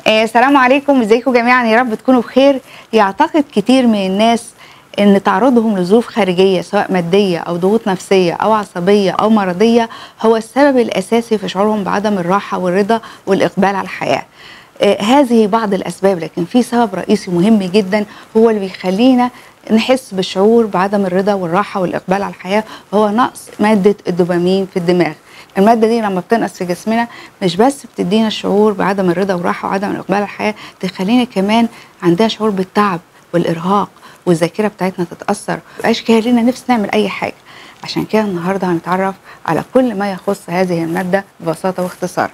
آه، السلام عليكم ازيكم جميعا يا رب تكونوا بخير يعتقد كتير من الناس ان تعرضهم لظروف خارجيه سواء ماديه او ضغوط نفسيه او عصبيه او مرضيه هو السبب الاساسي في شعورهم بعدم الراحه والرضا والاقبال على الحياه آه، هذه بعض الاسباب لكن في سبب رئيسي مهم جدا هو اللي بيخلينا نحس بالشعور بعدم الرضا والراحه والاقبال على الحياه هو نقص ماده الدوبامين في الدماغ الماده دي لما بتنقص في جسمنا مش بس بتدينا الشعور بعدم الرضا والراحه وعدم الاقبال على الحياه تخلينا كمان عندها شعور بالتعب والارهاق والذاكره بتاعتنا تتاثر مبقاش كده لينا نفس نعمل اي حاجه عشان كده النهارده هنتعرف على كل ما يخص هذه الماده ببساطه واختصار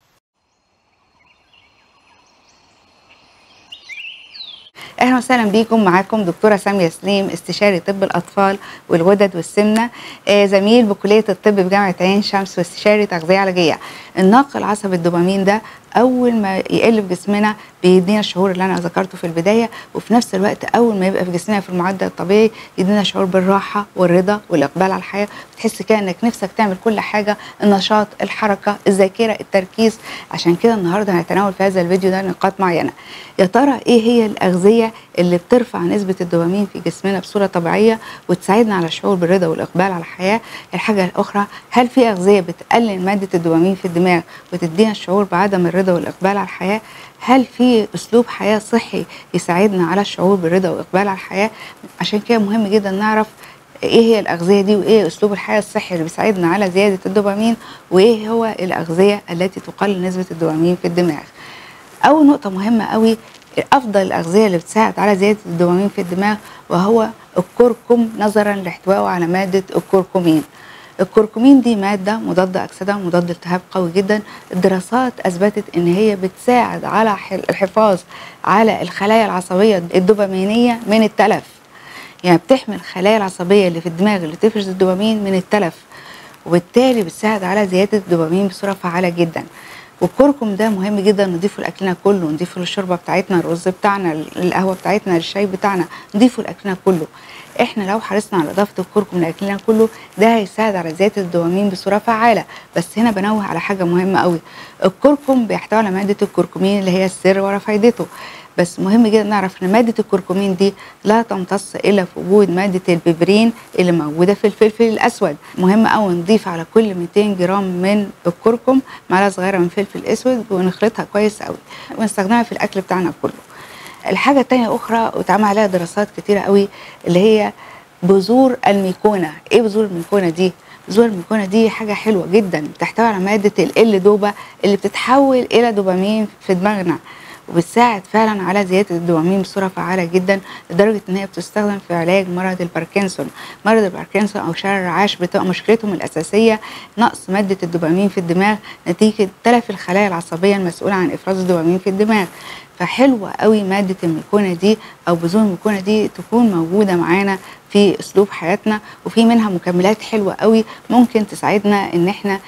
اهلا وسهلا بيكم معاكم دكتوره ساميه سليم استشاري طب الاطفال والغدد والسمنه آه زميل بكليه الطب بجامعه عين شمس واستشاري تغذيه علاجيه الناقل العصبي الدوبامين ده اول ما يقل في جسمنا بيدينا الشعور اللي انا ذكرته في البدايه وفي نفس الوقت اول ما يبقى في جسمنا في المعدل الطبيعي يدينا شعور بالراحه والرضا والاقبال على الحياه بتحس كده انك نفسك تعمل كل حاجه النشاط الحركه الذاكره التركيز عشان كده النهارده هنتناول في هذا الفيديو ده نقاط معينه يا ترى ايه هي الاغذيه اللي بترفع نسبه الدوبامين في جسمنا بصوره طبيعيه وتساعدنا على الشعور بالرضا والاقبال على الحياه الحاجه الاخرى هل في اغذيه بتقلل ماده الدوبامين في الدماغ وتدينا الشعور بعدم الرضا والاقبال على الحياه هل في اسلوب حياه صحي يساعدنا على الشعور بالرضا والاقبال على الحياه عشان كده مهم جدا نعرف ايه هي الاغذيه دي وايه اسلوب الحياه الصحي اللي بيساعدنا على زياده الدوبامين وايه هو الاغذيه التي تقلل نسبه الدوبامين في الدماغ اول نقطه مهمه قوي افضل الاغذيه اللي بتساعد على زياده الدوبامين في الدماغ وهو الكركم نظرا لاحتوائه على ماده الكركمين الكركمين دي مادة مضادة أكسدة مضاد التهاب قوي جدا الدراسات أثبتت إن هي بتساعد على الحفاظ على الخلايا العصبية الدوبامينية من التلف يعني بتحمي الخلايا العصبية اللي في الدماغ اللي تفرز الدوبامين من التلف وبالتالي بتساعد على زيادة الدوبامين بصورة فعالة جدا والكركم ده مهم جدا نضيفه لاكلنا كله نضيفه للشوربه بتاعتنا الرز بتاعنا القهوه بتاعتنا الشاي بتاعنا نضيفه لاكلنا كله احنا لو حرصنا على اضافه الكركم لاكلنا كله ده هيساعد على زياده الدوبامين بصوره فعاله بس هنا بنوه على حاجه مهمه قوي الكركم بيحتوي على ماده الكركمين اللي هي السر ورا فايدته بس مهم جدا نعرف ان ماده الكركمين دي لا تمتص الا في وجود ماده الببرين اللي موجوده في الفلفل الاسود مهم قوي نضيف على كل 200 جرام من الكركم معلقه صغيره من فلفل اسود ونخلطها كويس قوي ونستخدمها في الاكل بتاعنا كله الحاجه الثانيه اخرى واتعمل عليها دراسات كتيره قوي اللي هي بذور الميكونه ايه بذور الميكونه دي بذور الميكونه دي حاجه حلوه جدا بتحتوي على ماده ال دوبا اللي بتتحول الى دوبامين في دماغنا وبتساعد فعلا على زياده الدوبامين بصوره فعاله جدا لدرجه ان هي بتستخدم في علاج مرض الباركنسون مرض الباركنسون او شلل الرعاش بتبقى مشكلتهم الاساسيه نقص ماده الدوبامين في الدماغ نتيجه تلف الخلايا العصبيه المسؤوله عن افراز الدوبامين في الدماغ فحلوه قوي ماده الميكونه دي او بذور الميكونه دي تكون موجوده معانا في اسلوب حياتنا وفي منها مكملات حلوه قوي ممكن تساعدنا ان احنا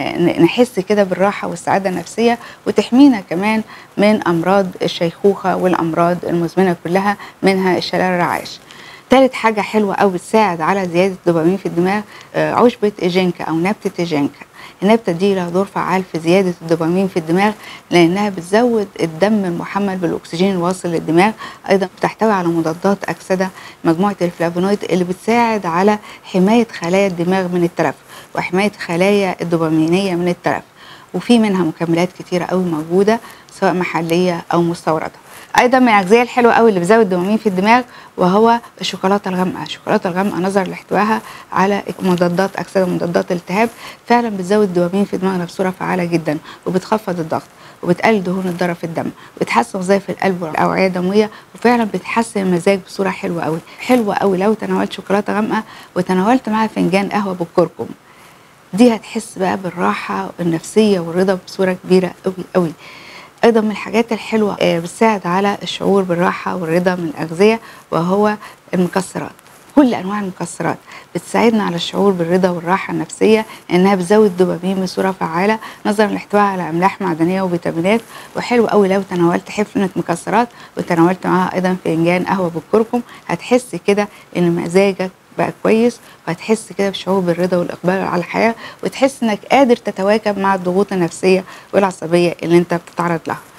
نحس كده بالراحه والسعاده النفسيه وتحمينا كمان من امراض الشيخوخه والامراض المزمنه كلها منها الشلل الرعاش. تالت حاجه حلوه قوي بتساعد على زياده الدوبامين في الدماغ عشبه الجينكا او نبته الجينكا. النبته دي لها دور فعال في زياده الدوبامين في الدماغ لانها بتزود الدم المحمل بالاكسجين الواصل للدماغ ايضا بتحتوي على مضادات اكسده مجموعه الفلافونويد اللي بتساعد على حمايه خلايا الدماغ من التلف وحمايه خلايا الدوبامينيه من التلف وفي منها مكملات كتيره قوي موجوده سواء محليه او مستورده ايضا من الاغذيه الحلوه قوي اللي بتزود الدوبامين في الدماغ وهو الشوكولاته الغامقه الشوكولاته الغامقه نظرا لاحتوائها على مضادات اكسده ومضادات التهاب فعلا بتزود الدوبامين في دماغنا بصوره فعاله جدا وبتخفض الضغط وبتقلل دهون الضرر في الدم وبتحسن وظائف القلب والاوعيه الدمويه وفعلا بتحسن المزاج بصوره حلوه قوي حلوه قوي لو تناولت شوكولاته غامقه وتناولت معاها فنجان قهوه بالكركم دي هتحس بقى بالراحه النفسيه والرضا بصوره كبيره قوي قوي ايضا من الحاجات الحلوه بتساعد على الشعور بالراحه والرضا من الاغذيه وهو المكسرات كل انواع المكسرات بتساعدنا على الشعور بالرضا والراحه النفسيه انها بتزود الدوبامين بصوره فعاله نظرا لاحتوائها على املاح معدنيه وفيتامينات وحلو قوي لو تناولت حفنه مكسرات وتناولت معاها ايضا فنجان قهوه بالكركم هتحس كده ان مزاجك بقى كويس وهتحس كده بشعور بالرضا والاقبال على الحياه وتحس انك قادر تتواكب مع الضغوط النفسيه والعصبيه اللي انت بتتعرض لها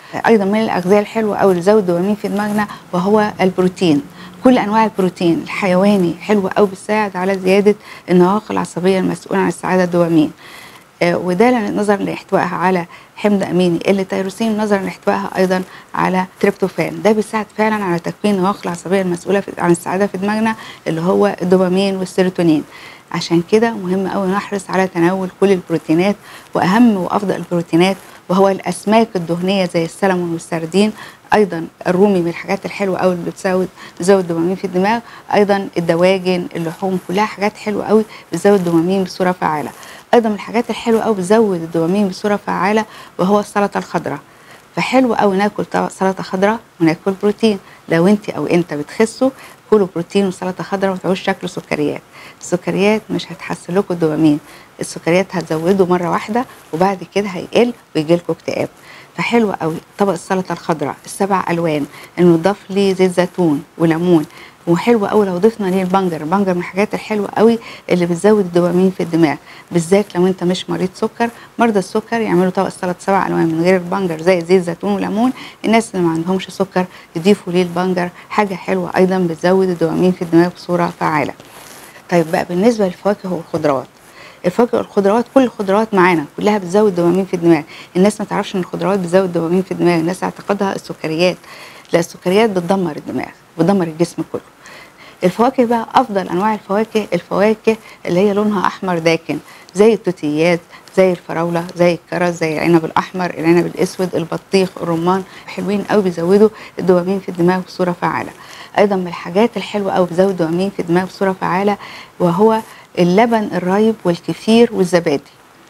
ايضا من الاغذيه الحلوه او اللي تزود الدوبامين في دماغنا وهو البروتين كل انواع البروتين الحيواني حلوه قوي بتساعد على زياده النواقل العصبيه المسؤوله عن السعاده الدوبامين آه، وده نظرا لاحتوائها على حمض اميني اللي تيروسين نظرا لاحتوائها ايضا على تريبتوفان ده بيساعد فعلا على تكوين النواقل العصبيه المسؤوله في- عن السعاده في دماغنا اللي هو الدوبامين والسيروتونين عشان كده مهم قوي نحرص على تناول كل البروتينات واهم وافضل البروتينات وهو الاسماك الدهنيه زي السلمون والسردين ايضا الرومي من الحاجات الحلوه قوي اللي بتزود بتزود الدوبامين في الدماغ ايضا الدواجن اللحوم كلها حاجات حلوه قوي بتزود الدوبامين بصوره فعاله ايضا من الحاجات الحلوه قوي بتزود الدوبامين بصوره فعاله وهو السلطه الخضراء فحلو قوي ناكل طبق سلطه خضراء وناكل بروتين لو انت او انت بتخسوا كلوا بروتين وسلطه خضراء وما تعوش شكل سكريات السكريات مش هتحسن لكم الدوبامين السكريات هتزوده مره واحده وبعد كده هيقل ويجي لكم اكتئاب فحلو قوي طبق السلطه الخضراء السبع الوان انه يضاف ليه زيت زيتون وليمون وحلو قوي لو ضفنا ليه البنجر البنجر من الحاجات الحلوه قوي اللي بتزود الدوبامين في الدماغ بالذات لو انت مش مريض سكر مرضى السكر يعملوا طبق سلطه سبع الوان من غير البنجر زي زيت زيتون وليمون الناس اللي ما عندهمش سكر يضيفوا ليه البنجر حاجه حلوه ايضا بتزود الدوبامين في الدماغ بصوره فعاله طيب بقى بالنسبه للفواكه والخضروات الفواكه والخضروات كل الخضروات معانا كلها بتزود دوبامين في الدماغ الناس ما تعرفش ان الخضروات بتزود دوبامين في الدماغ الناس اعتقادها السكريات لا السكريات بتدمر الدماغ بتدمر الجسم كله الفواكه بقى افضل انواع الفواكه الفواكه اللي هي لونها احمر داكن زي التوتيات زي الفراوله زي الكرز زي العنب الاحمر العنب الاسود البطيخ الرمان حلوين قوي بيزودوا الدوبامين في الدماغ بصوره فعاله ايضا من الحاجات الحلوه قوي بتزود الدوبامين في الدماغ بصوره فعاله وهو اللبن الرايب والكفير والزبادي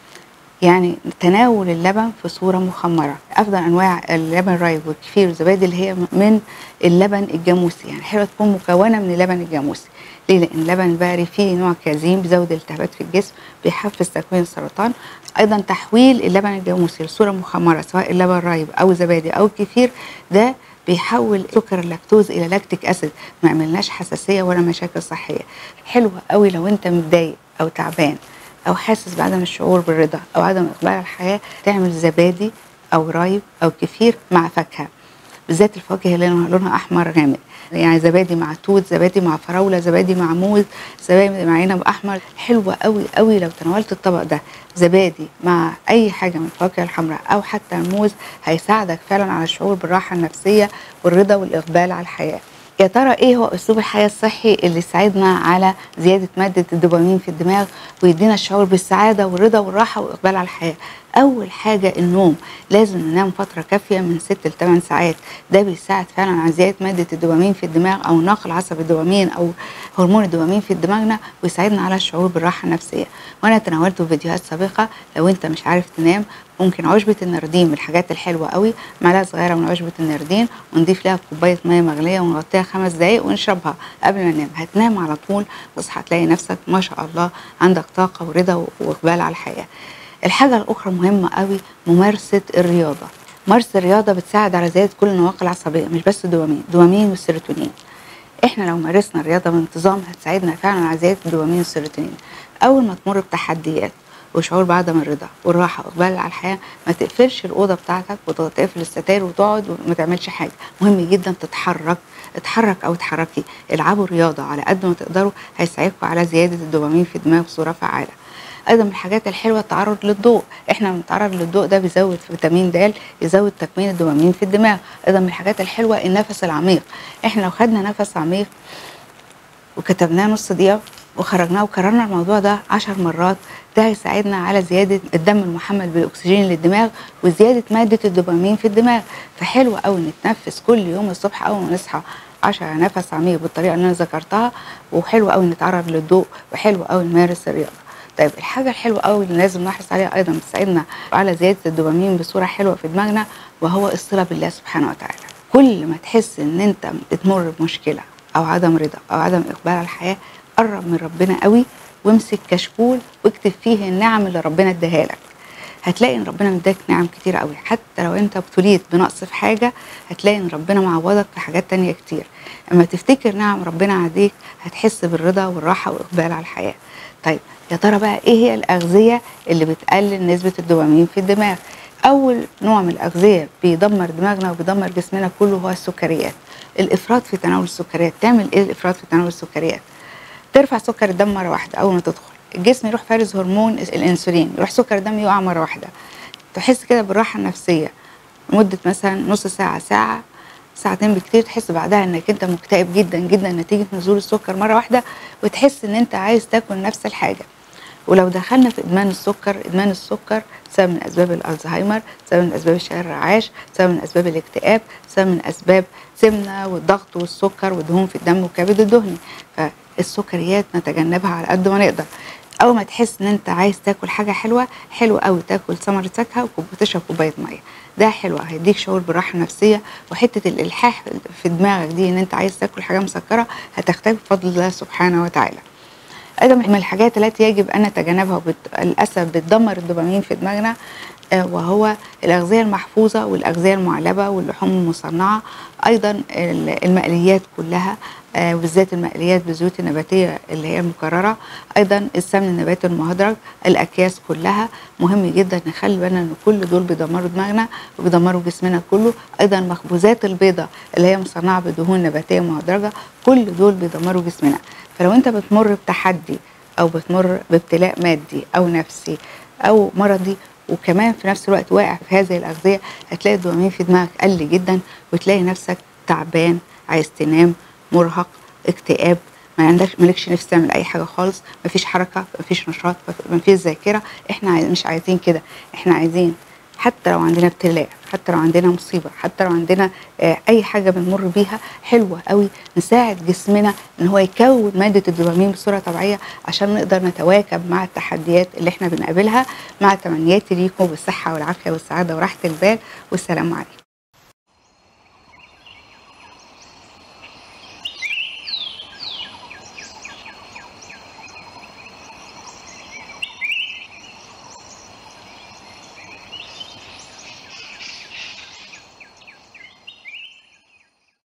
يعني تناول اللبن في صوره مخمره افضل انواع اللبن الرايب والكفير والزبادي اللي هي من اللبن الجاموسي يعني حلوه تكون مكونه من اللبن الجاموسي ليه لان اللبن البقري فيه نوع كازين بيزود الالتهابات في الجسم بيحفز تكوين السرطان ايضا تحويل اللبن الجاموسي لصوره مخمره سواء اللبن الرايب او الزبادي او الكفير ده بيحول سكر اللاكتوز الى لاكتيك اسيد ما يعملناش حساسيه ولا مشاكل صحيه حلوه قوي لو انت متضايق او تعبان او حاسس بعدم الشعور بالرضا او عدم اقبال على الحياه تعمل زبادي او رايب او كفير مع فاكهه بالذات الفواكه اللي لونها لونها احمر غامق يعني زبادي مع توت زبادي مع فراوله زبادي مع موز زبادي مع عنب احمر حلوه قوي قوي لو تناولت الطبق ده زبادي مع اي حاجه من الفواكه الحمراء او حتى الموز هيساعدك فعلا على الشعور بالراحه النفسيه والرضا والاقبال على الحياه يا ترى ايه هو اسلوب الحياه الصحي اللي يساعدنا على زياده ماده الدوبامين في الدماغ ويدينا الشعور بالسعاده والرضا والراحه واقبال على الحياه اول حاجه النوم لازم ننام فتره كافيه من 6 ل 8 ساعات ده بيساعد فعلا على زياده ماده الدوبامين في الدماغ او نقل عصب الدوبامين او هرمون الدوبامين في دماغنا ويساعدنا على الشعور بالراحه النفسيه وانا تناولته في فيديوهات سابقه لو انت مش عارف تنام ممكن عشبة النردين من الحاجات الحلوة قوي معلقة صغيرة من عشبة النردين ونضيف لها كوباية مية مغلية ونغطيها خمس دقايق ونشربها قبل ما ننام هتنام على طول تصحى تلاقي نفسك ما شاء الله عندك طاقة ورضا وإقبال على الحياة الحاجة الأخرى مهمة قوي ممارسة الرياضة ممارسة الرياضة بتساعد على زيادة كل النواقل العصبية مش بس الدوبامين الدوبامين والسيروتونين احنا لو مارسنا الرياضة بانتظام هتساعدنا فعلا على زيادة الدوبامين والسيروتونين أول ما تمر بتحديات وشعور بعدم الرضا والراحه واقبال على الحياه ما تقفلش الاوضه بتاعتك وتقفل الستاير وتقعد وما تعملش حاجه مهم جدا تتحرك اتحرك او اتحركي العبوا رياضه على قد ما تقدروا هيساعدكم على زياده الدوبامين في الدماغ بصوره فعاله ايضا من الحاجات الحلوه التعرض للضوء احنا بنتعرض للضوء ده بيزود فيتامين د يزود تكوين الدوبامين في الدماغ ايضا من الحاجات الحلوه النفس العميق احنا لو خدنا نفس عميق وكتبناه نص دقيقه وخرجناه وكررنا الموضوع ده عشر مرات ده هيساعدنا على زيادة الدم المحمل بالأكسجين للدماغ وزيادة مادة الدوبامين في الدماغ فحلو قوي نتنفس كل يوم الصبح أول ما نصحى 10 نفس عميق بالطريقة اللي أنا ذكرتها وحلو قوي نتعرض للضوء وحلو قوي نمارس الرياضة طيب الحاجة الحلوة قوي اللي لازم نحرص عليها أيضا بتساعدنا على زيادة الدوبامين بصورة حلوة في دماغنا وهو الصلة بالله سبحانه وتعالى كل ما تحس إن أنت بتمر بمشكلة أو عدم رضا أو عدم إقبال على الحياة قرب من ربنا قوي وامسك كشكول واكتب فيه النعم اللي ربنا اداها لك هتلاقي ان ربنا مداك نعم كتير قوي حتى لو انت ابتليت بنقص في حاجه هتلاقي ان ربنا معوضك في حاجات تانية كتير اما تفتكر نعم ربنا عليك هتحس بالرضا والراحه واقبال على الحياه طيب يا ترى بقى ايه هي الاغذيه اللي بتقلل نسبه الدوبامين في الدماغ اول نوع من الاغذيه بيدمر دماغنا وبيدمر جسمنا كله هو السكريات الافراط في تناول السكريات تعمل ايه الافراط في تناول السكريات ترفع سكر الدم مره واحده اول ما تدخل الجسم يروح فارز هرمون الانسولين يروح سكر الدم يقع مره واحده تحس كده بالراحه النفسيه مده مثلا نص ساعه ساعه ساعتين بكتير تحس بعدها انك انت مكتئب جدا جدا نتيجه نزول السكر مره واحده وتحس ان انت عايز تاكل نفس الحاجه ولو دخلنا في ادمان السكر ادمان السكر سبب من اسباب الالزهايمر سبب من اسباب الشلل الرعاش سبب من اسباب الاكتئاب سبب من اسباب سمنه والضغط والسكر والدهون في الدم والكبد الدهني فالسكريات نتجنبها على قد ما نقدر اول ما تحس ان انت عايز تاكل حاجه حلوه حلو قوي تاكل ثمره فاكهه وتشرب كوبايه ميه ده حلو هيديك شعور بالراحه النفسيه وحته الالحاح في دماغك دي ان انت عايز تاكل حاجه مسكره هتختفي بفضل الله سبحانه وتعالى ايضا من الحاجات التي يجب ان نتجنبها وللاسف بتدمر الدوبامين في دماغنا وهو الاغذيه المحفوظه والاغذيه المعلبه واللحوم المصنعه ايضا المقليات كلها وبالذات المقليات بالزيوت النباتيه اللي هي المكرره ايضا السمن النباتي المهدرج الاكياس كلها مهم جدا نخلي بالنا ان كل دول بيدمروا دماغنا وبيدمروا جسمنا كله ايضا مخبوزات البيضه اللي هي مصنعه بدهون نباتيه مهدرجه كل دول بيدمروا جسمنا فلو انت بتمر بتحدي او بتمر بابتلاء مادي او نفسي او مرضي وكمان في نفس الوقت واقع في هذه الاغذيه هتلاقي الدوبامين في دماغك قل جدا وتلاقي نفسك تعبان عايز تنام مرهق اكتئاب ما عندكش مالكش نفس تعمل اي حاجه خالص مفيش حركه مفيش نشاط مفيش ذاكره احنا مش عايزين كده احنا عايزين حتى لو عندنا ابتلاء حتى لو عندنا مصيبه حتى لو عندنا آه اي حاجه بنمر بيها حلوه قوي نساعد جسمنا ان هو يكون ماده الدوبامين بصوره طبيعيه عشان نقدر نتواكب مع التحديات اللي احنا بنقابلها مع تمنياتي ليكم بالصحه والعافيه والسعاده وراحه البال والسلام عليكم